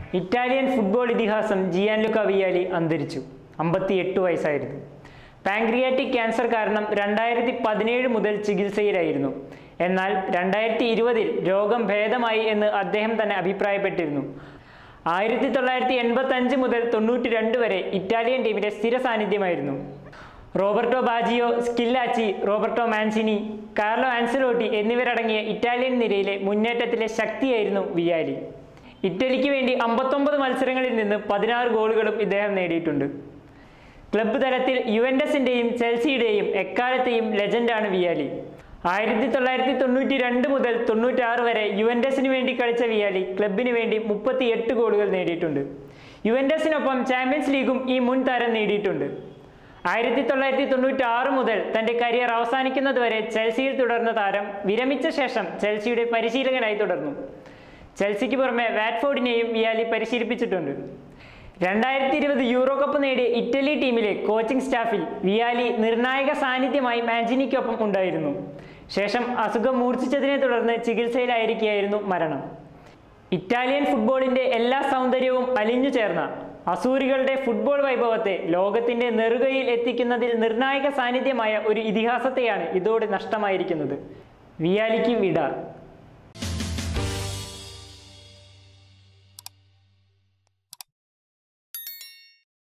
Italian football ഇതിഹാസം ജിയാൻലുക്ക വിയാലി അന്തരിച്ചു അമ്പത്തി എട്ട് വയസ്സായിരുന്നു പാങ്ക്രിയാറ്റിക് ക്യാൻസർ കാരണം രണ്ടായിരത്തി പതിനേഴ് മുതൽ ചികിത്സയിലായിരുന്നു എന്നാൽ രണ്ടായിരത്തി ഇരുപതിൽ രോഗം ഭേദമായി എന്ന് അദ്ദേഹം തന്നെ അഭിപ്രായപ്പെട്ടിരുന്നു ആയിരത്തി തൊള്ളായിരത്തി എൺപത്തി അഞ്ച് മുതൽ തൊണ്ണൂറ്റി രണ്ട് വരെ ഇറ്റാലിയൻ ടീമിന്റെ സ്ഥിര സാന്നിധ്യമായിരുന്നു Roberto Baggio Schillaci Roberto Mancini Carlo Ancelotti എന്നിവരടങ്ങിയ ഇറ്റാലിയൻ നിരയിലെ മുന്നേറ്റത്തിലെ ശക്തിയായിരുന്നു വിയാലി ഇറ്റലിക്ക് വേണ്ടി അമ്പത്തൊമ്പത് മത്സരങ്ങളിൽ നിന്ന് പതിനാറ് ഗോളുകളും ഇദ്ദേഹം നേടിയിട്ടുണ്ട് ക്ലബ്ബ് തലത്തിൽ യുവൻഡസിന്റെയും ചെൽസിയുടെയും എക്കാലത്തെയും ലെജൻഡാണ് വിയാലി ആയിരത്തി തൊള്ളായിരത്തി തൊണ്ണൂറ്റി രണ്ട് മുതൽ തൊണ്ണൂറ്റാറ് വരെ യുവൻഡസിന് വേണ്ടി കളിച്ച വിയാലി ക്ലബിന് വേണ്ടി മുപ്പത്തി എട്ട് ഗോളുകൾ നേടിയിട്ടുണ്ട് യുവൻഡസിനൊപ്പം ചാമ്പ്യൻസ് ലീഗും ഈ മുൻ താരം നേടിയിട്ടുണ്ട് ആയിരത്തി തൊള്ളായിരത്തി തൊണ്ണൂറ്റി ആറ് മുതൽ തന്റെ കരിയർ അവസാനിക്കുന്നതുവരെ ചെൽസിയിൽ തുടർന്ന താരം വിരമിച്ച ശേഷം ചെൽസിയുടെ പരിശീലകനായി തുടർന്നു ചെൽസിക്ക് പുറമെ വാറ്റ്ഫോർഡിനെയും വിയാലി പരിശീലിപ്പിച്ചിട്ടുണ്ട് രണ്ടായിരത്തി ഇരുപത് യൂറോ കപ്പ് നേടിയ ഇറ്റലി ടീമിലെ കോച്ചിംഗ് സ്റ്റാഫിൽ വിയാലി നിർണായക സാന്നിധ്യമായി മാഞ്ചിനിക്കൊപ്പം ഉണ്ടായിരുന്നു ശേഷം അസുഖം മൂർച്ഛിച്ചതിനെ തുടർന്ന് ചികിത്സയിലായിരിക്കുകയായിരുന്നു മരണം ഇറ്റാലിയൻ ഫുട്ബോളിന്റെ എല്ലാ സൗന്ദര്യവും അലിഞ്ഞു ചേർന്ന അസൂരികളുടെ ഫുട്ബോൾ വൈഭവത്തെ ലോകത്തിന്റെ നെറുകയിൽ എത്തിക്കുന്നതിൽ നിർണായക സാന്നിധ്യമായ ഒരു ഇതിഹാസത്തെയാണ് ഇതോടെ നഷ്ടമായിരിക്കുന്നത് വിയാലിക്ക് വിട